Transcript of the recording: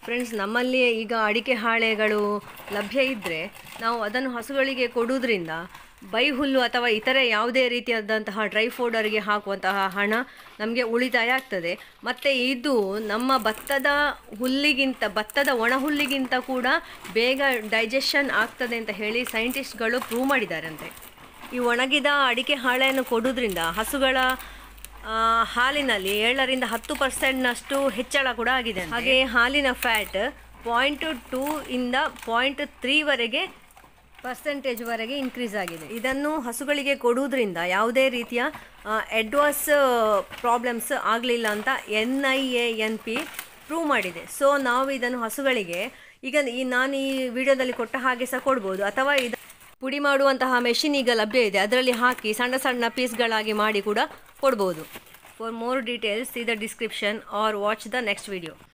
friends ನಮ್ಮಲ್ಲಿ ಈಗ ಅಡಿಕೆ ಹಾಳೆಗಳು ಲಭ್ಯ ಇದ್ದರೆ ನಾವು ಅದನ್ನು ಹಸುಗಳಿಗೆ ಕೊಡುವುದರಿಂದ ಬೈ ಹುಲ್ಲು ಅಥವಾ ಇತರೆ ಯಾವುದೇ ರೀತಿಯಾದಂತಹ ಡ್ರೈ ಫೋಡರ್ಗೆ ಹಾಕುವಂತಹ ಹಣ ನಮಗೆ ಉಳಿತಾಯ ಆಗ್ತದೆ ಮತ್ತು ಇದು ನಮ್ಮ ಭತ್ತದ ಹುಲ್ಲಿಗಿಂತ ಭತ್ತದ ಒಣ ಹುಲ್ಲಿಗಿಂತ ಕೂಡ ಬೇಗ ಡೈಜೆಷನ್ ಆಗ್ತದೆ ಅಂತ ಹೇಳಿ ಸೈಂಟಿಸ್ಟ್ಗಳು ಪ್ರೂವ್ ಮಾಡಿದ್ದಾರಂತೆ ಈ ಒಣಗಿದ ಅಡಿಕೆ ಹಾಳೆಯನ್ನು ಕೊಡೋದ್ರಿಂದ ಹಸುಗಳ ಆ, ಹಾಲಿನಲ್ಲಿ ಏಳರಿಂದ ಹತ್ತು ಪರ್ಸೆಂಟ್ನಷ್ಟು ಹೆಚ್ಚಳ ಕೂಡ ಆಗಿದೆ ಹಾಗೆ ಹಾಲಿನ ಫ್ಯಾಟ್ ಪಾಯಿಂಟ್ ಟೂ ಇಂದ ಪಾಯಿಂಟ್ ತ್ರೀವರೆಗೆ ಪರ್ಸೆಂಟೇಜ್ವರೆಗೆ ಇನ್ಕ್ರೀಸ್ ಆಗಿದೆ ಇದನ್ನು ಹಸುಗಳಿಗೆ ಕೊಡುವುದರಿಂದ ಯಾವುದೇ ರೀತಿಯ ಅಡ್ವಾನ್ಸ್ ಪ್ರಾಬ್ಲಮ್ಸ್ ಆಗಲಿಲ್ಲ ಅಂತ N I A N P prove ಮಾಡಿದೆ ಸೊ ನಾವು ಇದನ್ನು ಹಸುಗಳಿಗೆ ಈಗ ಈ ನಾನು ಈ ವಿಡಿಯೋದಲ್ಲಿ ಕೊಟ್ಟ ಹಾಗೆ ಸಹ ಕೊಡ್ಬೋದು ಅಥವಾ ಇದು ಪುಡಿ ಮಾಡುವಂತಹ ಮೆಷಿನ್ ಈಗ ಲಭ್ಯ ಇದೆ ಅದರಲ್ಲಿ ಹಾಕಿ ಸಣ್ಣ ಸಣ್ಣ ಪೀಸ್ಗಳಾಗಿ ಮಾಡಿ ಕೂಡ ಕೊಡ್ಬೋದು for more details see the description or watch the next video